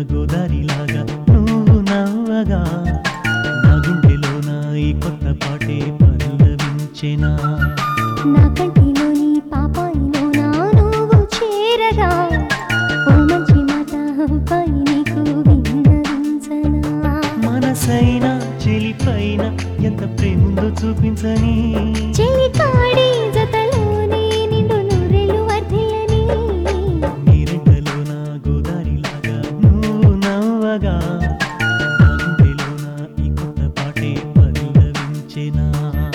గోదారిలాగా నువ్వు నవ్వగా నా గుండెలోన ఈ కొత్త పాటే పల్లవించెనా నా కంటిలోని పాపాయిలోనా నువ్వు చేరగా ఓ మంచి మాట పై నీకు విన్నవించనా మనసైన చెలిపైన ఎంత ప్రేముందో చూపించని చెలికాడి జతలోనే నిండు నూరెలు వర్ధిల్లని నీరెండలోన గోదారిలాగా నువ్వు నవ్వగా నా గుండెలోన ఈ కొత్త పాటే పల్లవించెనా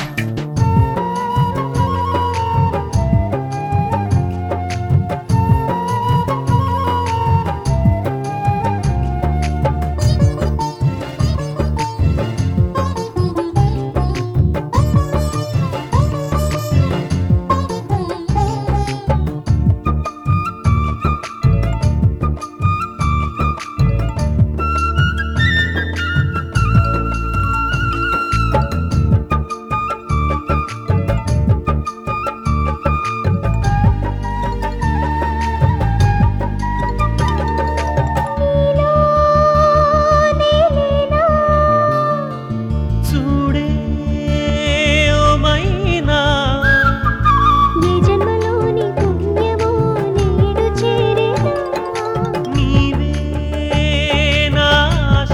చూడే ఓ మైనా ఈ జన్మలోని పుణ్యమో నేడు చేరేనా నీవే నా ఆశ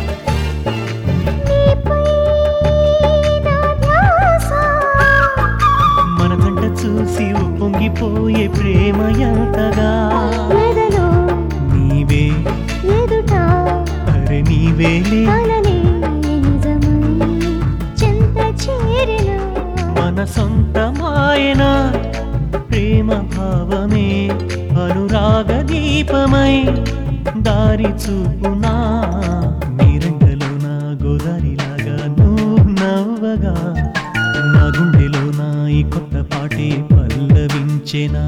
నీపై నా ధ్యాస మన కంట చూసి ఉప్పొంగిపోయే ప్రేమ ఎంతగా ఎదలో నీవే ఎదుట అరే నీవేలే కలనే నిజమై చెంత చేరిన మన సొంతమాయన ప్రేమ భావమే అనురాగ దీపమై దారి చూపునా నీరంగలోన గోదారిలాగా నువ్వు నవ్వగా నా గుండెలోన ఈ కొత్త పాటే పల్లవించెనా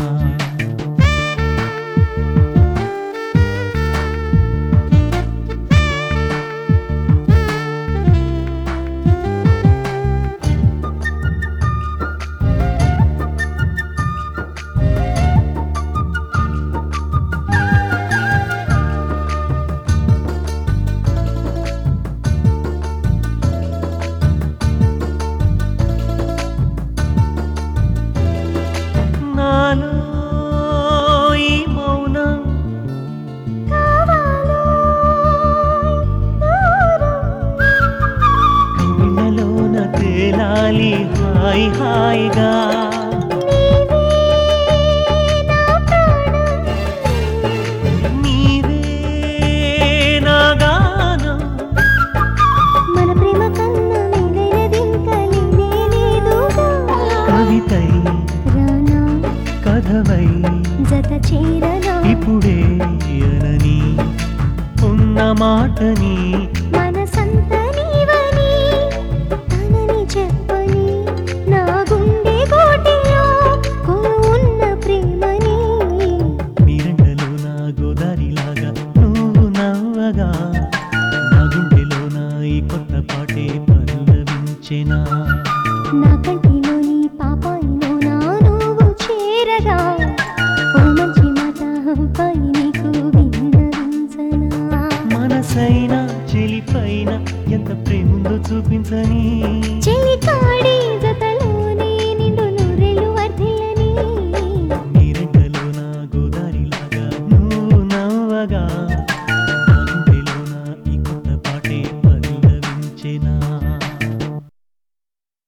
నాలో ఈ మౌనం కావాలో దూరం కవిళలోన తేలాలి హాయి హాయిగా నీవే నా ప్రాణం నీవే నా గానం మన ప్రేమ కన్నా మేలైనదింక లేనే లేదుగా కవితై రానా కథవై జత చేరనా ఇప్పుడే అనని ఉన్న మాటని మనసంత నీవని తనని చెప్పని నా గుండె కోటిలో ఉన్న ప్రేమని నీరండలోన గోదారిలాగా నువ్వు నవ్వగా నా గుండెలోన ఈ కొత్త పాటే పల్లవించెనా నా కంటిలోని పాపాయిలోనా నువ్వు చేరగా ఓ మంచి మాట పై నీకు విన్నవించనా మనసైన చెలిపైన ఎంత ప్రేముందో చూపించని చెలికాడి